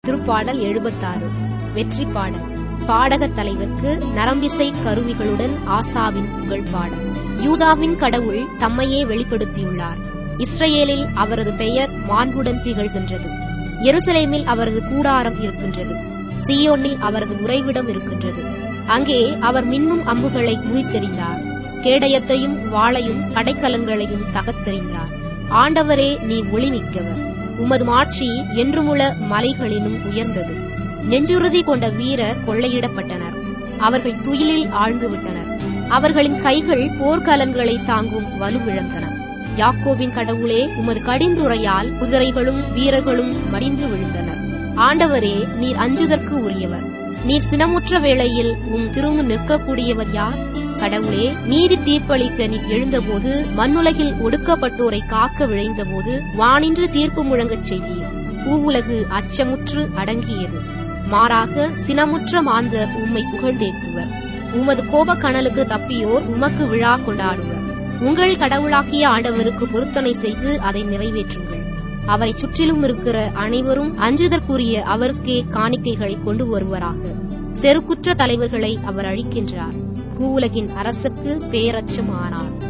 திருப்பாடல் எழுபத்தாறு வெற்றி பாடல் பாடகத் தலைவர்க்கு நரம்பிசை கருவிகளுடன் ஆசாவின் புகழ் பாடல் யூதாவின் கடவுள் தம்மையே வெளிப்படுத்தியுள்ளார் இஸ்ரேலில் அவரது பெயர் மாண்புடன் திகழ்கின்றது எருசலேமில் அவரது கூடாரம் இருக்கின்றது சியோனில் அவரது உறைவிடம் இருக்கின்றது அங்கே அவர் மின்னும் அம்புகளை முறித்தெறிந்தார் கேடயத்தையும் வாளையும் படைக்கலன்களையும் தகர்த்தெறிந்தார் ஆண்டவரே நீ ஒளிமிக்கவர் உமது மாட்சி என்றுமுள்ள மலைகளினும் உயர்ந்தது நெஞ்சுறுதி கொண்ட வீரர் கொள்ளையிடப்பட்டனர் அவர்கள் துயிலில் ஆழ்ந்து விட்டனர் அவர்களின் கைகள் போர்க்கலன்களை தாங்கும் வலுவிழந்தன யாக்கோபின் கடவுளே உமது கடிந்துரையால் குதிரைகளும் வீரர்களும் மடிந்து விழுந்தனர் ஆண்டவரே நீர் அஞ்சுதற்கு உரியவர் நீர் சினமுற்ற வேளையில் உம் திரும்பு நிற்கக்கூடியவர் யார் கடவுளே நீதி தீர்ப்பளிக்க நீ எழுந்தபோது மண்ணுலகில் ஒடுக்கப்பட்டோரை காக்க விழைந்தபோது வானின்று தீர்ப்பு முழங்கச் செய்தீர் பூவுலகு அச்சமுற்று அடங்கியது மாறாக சினமுற்ற மாந்தர் உம்மை புகழ்ந்தேத்துவர் உமது கோப கணலுக்கு தப்பியோர் உமக்கு விழா கொண்டாடுவர் உங்கள் கடவுளாகிய ஆண்டவருக்கு பொருத்தனை செய்து அதை நிறைவேற்றுங்கள் அவரை சுற்றிலும் இருக்கிற அனைவரும் அஞ்சுதற்குரிய அவருக்கே காணிக்கைகளை கொண்டு வருவராக செருக்குற்ற தலைவர்களை அவர் அழிக்கின்றார் பூவுலகின் அரசுக்கு பேரச்சம் ஆனார்